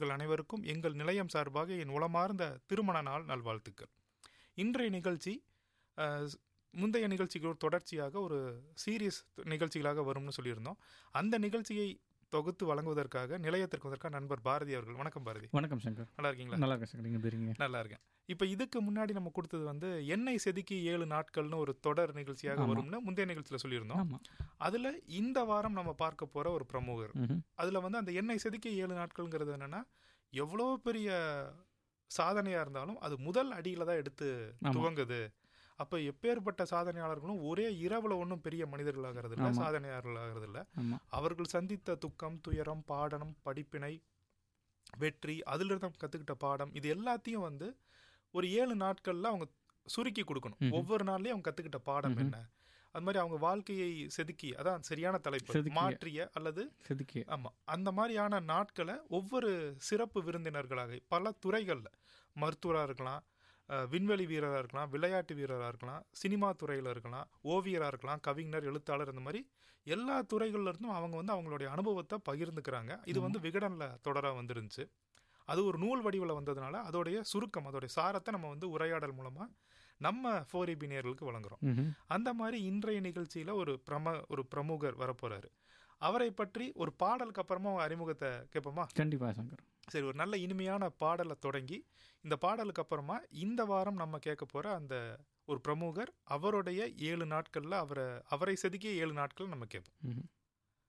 நேயர்கள் அனைவருக்கும் எங்கள் நிலையம் சார்பாக என் உளமார்ந்த திருமண நாள் நல்வாழ்த்துக்கள் இன்றைய நிகழ்ச்சி அஹ், முந்தைய நிகழ்ச்சிக்கு ஒரு தொடர்ச்சியாக ஒரு சீரியஸ் நிகழ்ச்சிகளாக வரும்னு சொல்லியிருந்தோம் அந்த நிகழ்ச்சியை தொகுத்து வழங்குவதற்காக நிலையத்திற்கு வந்ததற்காக நண்பர் பாரதி அவர்கள் வணக்கம் பாரதி வணக்கம் சங்கர் நல்லா இருக்கீங்களா நல்லா இருக்கேன் சங்கர் நீங்கள் இருக்கீங்க நல்லா இருக்கேன் இப்போ இதுக்கு முன்னாடி நம்ம கொடுத்தது வந்து எண்ணெய் செதுக்கி ஏழு நாட்கள்னு ஒரு தொடர் நிகழ்ச்சியாக ஆமா. வரும்னு முந்தைய நிகழ்ச்சியில் சொல்லியிருந்தோம் ஆமாம் அதுல இந்த வாரம் நம்ம பார்க்க போற ஒரு பிரமுகர் ம் அதுல வந்து அந்த எண்ணெய் செதுக்கி ஏழு நாட்கள்ங்கிறது என்னன்னா எவ்வளோ பெரிய சாதனையா இருந்தாலும் அது முதல் அடியில தான் எடுத்து ஆமா. துவங்குது அப்ப எப்பேற்பட்ட சாதனையாளர்களும் ஒரே இரவுல ஒன்றும் பெரிய மனிதர்களாகிறது இல்ல ஆமா. சாதனையாளர்களாகிறது இல்ல ஆமாம் அவர்கள் சந்தித்த துக்கம் துயரம் பாடனம் படிப்பினை வெற்றி அதிலிருந்து அவங்க கத்துக்கிட்ட பாடம் இது எல்லாத்தையும் வந்து ஒரு ஏழு நாட்கள்ல அவங்க சுருக்கி கொடுக்கணும் ம்ஹும். ஒவ்வொரு நாள்லயும் அவங்க கத்துக்கிட்ட பாடம் ம்ஹும். என்ன அது மாதிரி அவங்க வாழ்க்கையை செதுக்கி அதான் சரியான தலைப்பு செதுக்கிய. மாற்றிய அல்லது செதுக்கி ஆமா அந்த மாதிரியான நாட்களை ஒவ்வொரு சிறப்பு விருந்தினர்களாக பல துறைகள்ல மருத்துவராக இருக்கலாம் அஹ், விண்வெளி வீரராக இருக்கலாம் விளையாட்டு வீரராக இருக்கலாம் சினிமா துறையில் இருக்கலாம் ஓவியராக இருக்கலாம் கவிஞர் எழுத்தாளர் இந்த மாதிரி எல்லா துறைகள்ல இருந்தும் அவங்க வந்து அவங்களுடைய அனுபவத்தை பகிர்ந்துக்கிறாங்க இது வந்து விகடனில் தொடராக வந்துருந்துச்சு அது ஒரு நூல் வடிவில் வந்ததுனால அதோடைய சுருக்கம் அதோடைய சாரத்தை நம்ம வந்து உரையாடல் மூலமா நம்ம ஃபோர் நேயர்களுக்கு வழங்குறோம் ம் அந்த மாதிரி இன்றைய நிகழ்ச்சியில ஒரு பிரம ஒரு பிரமுகர் வரப்போறாரு அவரை பற்றி ஒரு பாடலுக்கு அப்புறமா அவங்க அறிமுகத்தை கேட்போமா கண்டிப்பாக சங்கர் சரி ஒரு நல்ல இனிமையான பாடலை தொடங்கி இந்த பாடலுக்கு அப்புறமா இந்த வாரம் நம்ம கேட்க போற அந்த ஒரு பிரமுகர் அவருடைய ஏழு நாட்கள்ல அவரை அவரை செதுக்கிய ஏழு நாட்கள் நம்ம கேட்போம் ம்